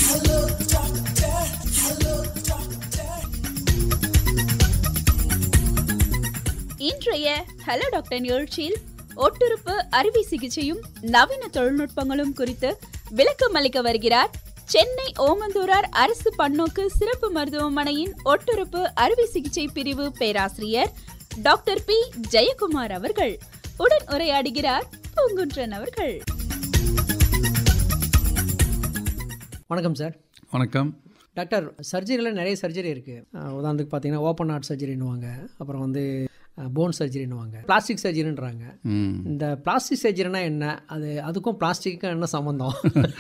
இன்றைய hello doctor நிகழ்ச்சியில் ஒட்டுறுப்பு அறுவை சிகிச்சையும் நவீன தொழில்நுட்பங்களும் குறித்து விளக்கம் அளிக்க வருகிறார் சென்னை ஓமந்தூரார் அரசு பன்னோக்கு சிறப்பு மருத்துவமனையின் ஒட்டுறுப்பு அறுவை சிகிச்சை பிரிவு பேராசிரியர் டாக்டர் பி ஜெயக்குமார் அவர்கள் உடன் உரையாடுகிறார் பூங்குன்றன் அவர்கள் வணக்கம் சார் வணக்கம் டாக்டர் சர்ஜரியில் நிறைய சர்ஜரி இருக்குது உதாரணத்துக்கு பார்த்தீங்கன்னா ஓப்பன் ஹார்ட் சர்ஜரின்னுவாங்க அப்புறம் வந்து போன் சர்ஜரின்னுவாங்க பிளாஸ்டிக் சர்ஜரின்றாங்க ம் இந்த பிளாஸ்டிக் சர்ஜரினா என்ன அது அதுக்கும் பிளாஸ்டிக்கும் என்ன சம்மந்தம்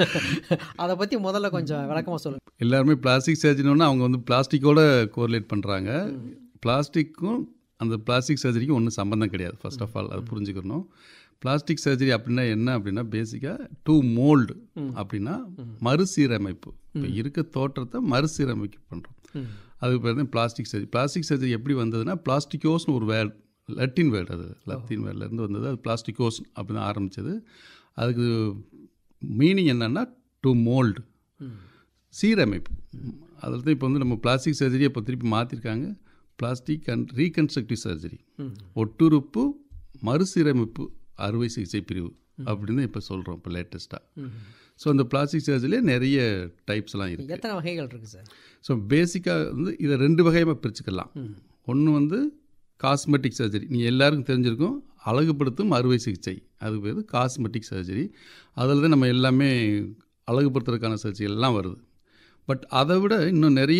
அதை பற்றி முதல்ல கொஞ்சம் விளக்கமாக சொல்லுங்கள் எல்லாருமே பிளாஸ்டிக் சர்ஜரினா அவங்க வந்து பிளாஸ்டிக்கோட கோரிலேட் பண்ணுறாங்க பிளாஸ்டிக்கும் அந்த பிளாஸ்டிக் சர்ஜரிக்கும் ஒன்றும் சம்மந்தம் கிடையாது ஃபர்ஸ்ட் ஆஃப் ஆல் அது புரிஞ்சுக்கணும் பிளாஸ்டிக் சர்ஜரி அப்படின்னா என்ன அப்படின்னா பேசிக்காக டூ மோல்டு அப்படின்னா மறுசீரமைப்பு இப்போ இருக்க தோற்றத்தை மறுசீரமைப்பு பண்ணுறோம் அதுக்கு பேர் தான் பிளாஸ்டிக் சர்ஜரி பிளாஸ்டிக் சர்ஜரி எப்படி வந்ததுன்னா பிளாஸ்டிகோஸ்னு ஒரு வேர்ட் லட்டின் வேர்டு அது லத்தீன் வேர்ட்லேருந்து வந்தது அது பிளாஸ்டிகோஸ் அப்படின்னு ஆரம்பிச்சது அதுக்கு மீனிங் என்னன்னா டு மோல்டு சீரமைப்பு அதில் தான் இப்போ வந்து நம்ம பிளாஸ்டிக் சர்ஜரியை இப்போ திருப்பி மாற்றிருக்காங்க பிளாஸ்டிக் அண்ட் ரீகன்ஸ்ட்ரக்டிவ் சர்ஜரி ஒட்டுறுப்பு மறுசீரமைப்பு அறுவை சிகிச்சை பிரிவு அப்படின்னு இப்போ சொல்கிறோம் இப்போ லேட்டஸ்ட்டாக ஸோ அந்த பிளாஸ்டிக் சர்ஜரியிலே நிறைய டைப்ஸ்லாம் இருக்குது எத்தனை வகைகள் இருக்குது சார் ஸோ பேசிக்காக வந்து இதை ரெண்டு வகையாக பிரிச்சுக்கலாம் ஒன்று வந்து காஸ்மெட்டிக் சர்ஜரி நீ எல்லாருக்கும் தெரிஞ்சிருக்கும் அழகுபடுத்தும் அறுவை சிகிச்சை அது பேர் காஸ்மெட்டிக் சர்ஜரி அதில் தான் நம்ம எல்லாமே அழகுபடுத்துறதுக்கான சர்ஜரி எல்லாம் வருது பட் அதை விட இன்னும் நிறைய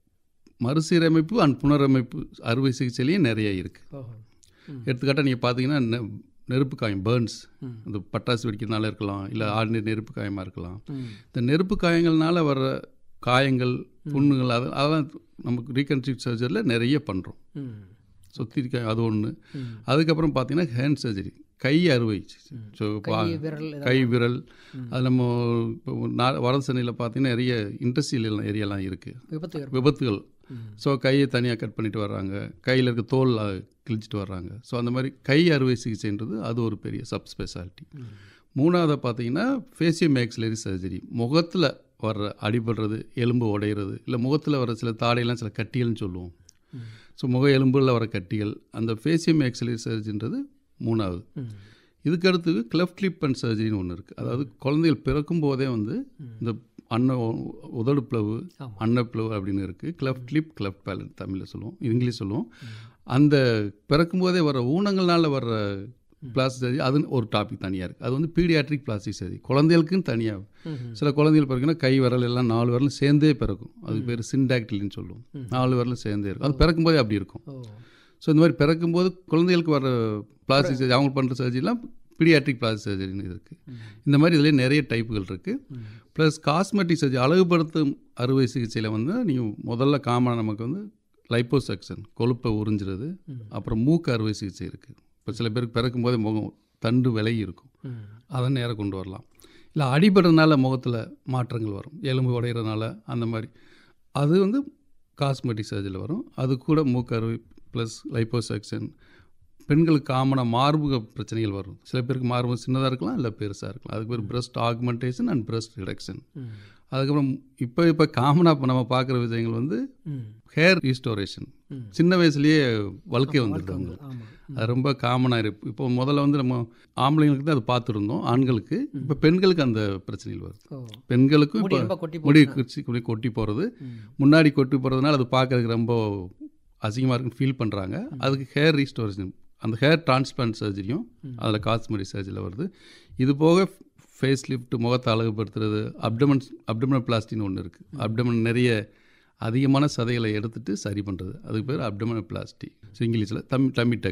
மறுசீரமைப்பு அண்ட் புனரமைப்பு அறுவை சிகிச்சையிலையும் நிறைய இருக்குது ஓஹோ எடுத்துக்காட்டாக நீங்கள் பார்த்தீங்கன்னா நெ- நெருப்பு காயம் பேர்ன்ஸ் இந்த பட்டாசு வெடிக்கிறதுனால இருக்கலாம் இல்லை ஆர்டினரி நெருப்பு காயமாக இருக்கலாம் இந்த நெருப்பு காயங்கள்னால வர்ற காயங்கள் புண்ணுகள் அது அதெல்லாம் நமக்கு ரீகன்ஸ்ட்ரக்ட் சர்ஜரியில் நிறைய பண்ணுறோம் ம் சுற்றி அது ஒன்று அதுக்கப்புறம் பார்த்தீங்கன்னா ஹேண்ட் சர்ஜரி கை அறுவை ஸோ விரல் கை விரல் அது நம்ம இப்போ நா- வட சென்னையில் பார்த்தீங்கன்னா நிறைய இண்டஸ்ட்ரியல் ஏரியாலாம் இருக்குது விபத்து ஏற்படும் விபத்துகள் ஸோ கையை தனியாக கட் பண்ணிட்டு வர்றாங்க கையில் இருக்க தோல் அஹ், கிழிச்சிட்டு வர்றாங்க ஸோ அந்த மாதிரி கை அறுவை சிகிச்சைன்றது அது ஒரு பெரிய சப் ஸ்பெஷாலிட்டி மூணாவது பார்த்தீங்கன்னா ஃபேசியம் மேக்ஸிலரி சர்ஜரி முகத்தில் வர்ற அடிபடுறது எலும்பு உடையிறது இல்லை முகத்தில் வர சில தாடையெல்லாம் சில கட்டிகள்னு சொல்லுவோம் ஸோ முக எலும்புல வர கட்டிகள் அந்த ஃபேசியம் மேக்ஸிலரி சர்ஜரின்றது மூணாவது இதுக்கு அடுத்து கிளஃப்ட் லிப் அண்ட் சர்ஜரின்னு ஒன்று இருக்குது அதாவது குழந்தைகள் பிறக்கும் போதே வந்து இந்த அன்ன உதடு பிளவு அன்னப்பிளவு அப்படின்னு இருக்குது கிளஃப்ட் லிப் கிளஃப்ட் பேலட் தமிழில் சொல்லுவோம் இங்கிலீஷ் சொல்லுவோம் அந்த பிறக்கும் போதே வர ஊனங்கள்னால வர்ற பிளாஸ்டிக் சர்ஜரி அது ஒரு டாபிக் தனியாக இருக்குது அது வந்து பீடியாட்ரிக் பிளாஸ்டிக் சர்ஜரி குழந்தைகளுக்குன்னு தனியாக சில குழந்தைகள் பிறகுனா கை விரல் எல்லாம் நாலு விரலும் சேர்ந்தே பிறக்கும் அதுக்கு பேர் சின்டாக்டிலின்னு சொல்லுவோம் நாலு விரலும் சேர்ந்தே இருக்கும் அது பிறக்கும் போதே அப்படி இருக்கும் ஓ ஸோ இந்த மாதிரி பிறக்கும்போது குழந்தைகளுக்கு வர பிளாஸ்டிக் சர்ஜரி அவங்க பண்ணுற சர்ஜரிலாம் பீடியாட்ரிக் பிளாஸ்டிக் சர்ஜரின்னு இருக்குது இந்த மாதிரி இதுலேயே நிறைய டைப்புகள் இருக்குது ப்ளஸ் காஸ்மெட்டிக் சர்ஜரி அழகுபடுத்தும் அறுவை சிகிச்சையில் வந்து நீங்கள் முதல்ல காமனாக நமக்கு வந்து லைப்போசெக்ஷன் கொழுப்பை உறிஞ்சுறது அப்புறம் மூக்கு அறுவை சிகிச்சை இருக்குது இப்போ சில பேருக்கு பிறக்கும் போதே முகம் தண்டு விலகி இருக்கும் அதை நேரம் கொண்டு வரலாம் இல்லை அடிபடுறதுனால முகத்தில் மாற்றங்கள் வரும் எலும்பு உடையிறதுனால அந்த மாதிரி அது வந்து காஸ்மெட்டிக் சர்ஜரியில் வரும் அது கூட மூக்கறுவை ப்ளஸ் லைப்போசெக்ஷன் பெண்களுக்கு காமனாக மார்பக பிரச்சனைகள் வரும் சில பேருக்கு மார்பு சின்னதாக இருக்கலாம் இல்லை பெருசாக இருக்கலாம் அதுக்கு பேர் breast augmentation and breast reduction அதுக்கப்புறம் இப்போ இப்போ காமனாக இப்போ நம்ம பார்க்குற விஷயங்கள் வந்து ஹேர் ரீஸ்டோரேஷன் சின்ன வயசுலேயே வழுக்கை வந்துடுது அவங்களுக்கு ஆமாம் அது ரொம்ப காமனாக இருக்கு இப்போ முதல்ல வந்து நம்ம ஆம்பளைங்களுக்கு தான் அது பார்த்துருந்தோம் ஆண்களுக்கு இப்போ பெண்களுக்கு அந்த பிரச்சனைகள் வருது ஓ பெண்களுக்கும் முடி இப்போ ரொம்ப கொட்டி முடி குச்சி முடி கொட்டி போகிறது முன்னாடி கொட்டி போகிறதுனால அது பார்க்கறதுக்கு ரொம்ப அசிங்கமாக இருக்குன்னு ஃபீல் பண்ணுறாங்க அதுக்கு ஹேர் ரீஸ்டோரேஷன் அந்த ஹேர் டிரான்ஸ்பிளான்ட் சர்ஜரியும் அதில் காஸ்மெட்டிக் சர்ஜரியில் வருது இது போக ஃபேஸ் லிஃப்ட் முகத்தை அழகுபடுத்துறது அப்டமன் அப்டமன் பிளாஸ்டின்னு ஒன்று இருக்குது அப்டமன் நிறைய அதிகமான சதைகளை எடுத்துட்டு சரி பண்ணுறது அதுக்கு பேர் அப்டமன் பிளாஸ்டி ஸோ இங்கிலீஷில் தம் டமி